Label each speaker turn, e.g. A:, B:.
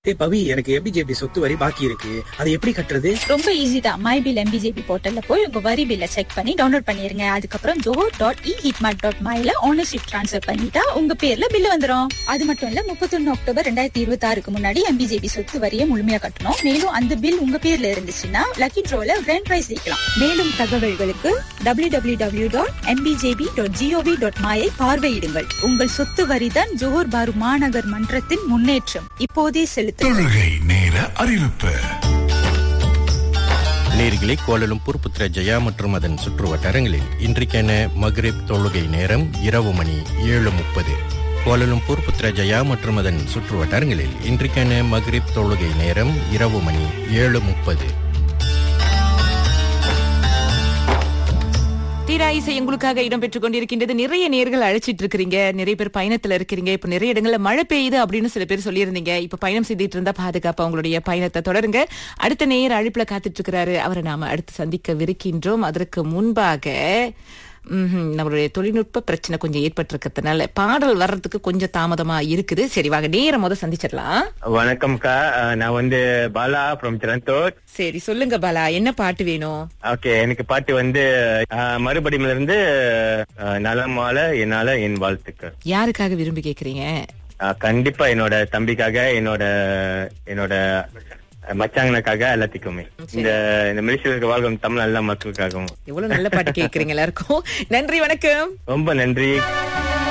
A: ஏய் பவி எனக்கு எபிஜேபி சொத்து வரி பாக்கி இருக்கு அதை எப்படி கட்டுறது
B: ரொம்ப ஈஸி தான் மை பில் எம்பிஜேபி போர்ட்டல்ல போய் உங்க வரி பில்ல செக் பண்ணி டவுன்லோட் பண்ணிருங்க அதுக்கப்புறம் ஜோஹோ டாட் இ ஹிட்மார்ட் டாட் மைல ஓனர்ஷிப் ட்ரான்ஸ்ஃபர் பண்ணிட்டா உங்க பேர்ல பில் வந்துரும் அது மட்டும் இல்ல முப்பத்தொன்னு அக்டோபர் ரெண்டாயிரத்தி இருபத்தி ஆறுக்கு முன்னாடி எம்பிஜேபி சொத்து வரியை முழுமையா கட்டணும் மேலும் அந்த பில் உங்க பேர்ல இருந்துச்சுன்னா லக்கி ட்ரோல கிராண்ட் பிரைஸ் ஜெயிக்கலாம் மேலும் தகவல்களுக்கு W W W dot MBJP dot GOV dot MY பார்வையிடுங்கள் உங்கள் சொத்து வரிதான் ஜோஹர் பாரு மாநகர் மன்றத்தின் முன்னேற்றம் இப்போதே செலுத்துங்கள்
C: தொழுகை நேர அறிவிப்பு
D: நேர்களை கோலலும்பூர் புத்திர ஜெயா மற்றும் அதன் சுற்று வட்டாரங்களில் இன்றைக்கான மக்ரிப் தொழுகை நேரம் இரவு மணி ஏழு முப்பது கோலலும்பூர் புத்திர ஜெயா மற்றும் அதன் சுற்று வட்டாரங்களில் இன்றைக்கான மக்ரிப் தொழுகை நேரம் இரவு மணி ஏழு முப்பது
E: தீரா இசை உங்களுக்காக இடம்பெற்றுக் கொண்டிருக்கின்றது நிறைய நேர்கள் அழைச்சிட்டு இருக்கிறீங்க நிறைய பேர் பயணத்துல இருக்கிறீங்க இப்ப நிறைய இடங்கள்ல மழை பெய்யுது அப்படின்னு சில பேர் சொல்லியிருந்தீங்க இப்ப பயணம் செய்துட்டு இருந்தா பாதுகாப்பா உங்களுடைய பயணத்தை தொடருங்க அடுத்த நேர் அழைப்புல காத்துட்டு இருக்கிறாரு அவரை நாம அடுத்து சந்திக்கவிருக்கின்றோம் அதற்கு முன்பாக ம்ஹும், நம்மளுடைய தொழில்நுட்ப பிரச்சனை கொஞ்சம் ஏற்பட்டிருக்கிறதுனால பாடல் வர்றதுக்கு கொஞ்சம் தாமதமா இருக்குது சரி வாங்க நேரம் முத சந்திச்சிடலாம்
F: வணக்கம்க்கா அஹ் நான் வந்து பாலா ஃப்ரம் சிரந்தோட்
E: சரி சொல்லுங்க பாலா என்ன பாட்டு வேணும்
F: ஓகே எனக்கு பாட்டு வந்து அஹ், மறுபடியும் இருந்து அஹ், நலமால என்னால என் வாழ்த்துக்கள்
E: யாருக்காக விரும்பி கேக்குறீங்க
F: அஹ், கண்டிப்பா என்னோட தம்பிக்காக என்னோட என்னோட மச்சாங்கனுக்காக எல்லாத்துக்குமே இந்த இந்த மலேசியாவுக்கு வாழ்க்கும் தமிழ் எல்லா மக்களுக்காகவும்
E: எவ்வளவு நல்ல பாட்டு கேக்குறீங்க எல்லாருக்கும் நன்றி வணக்கம்
F: ரொம்ப நன்றி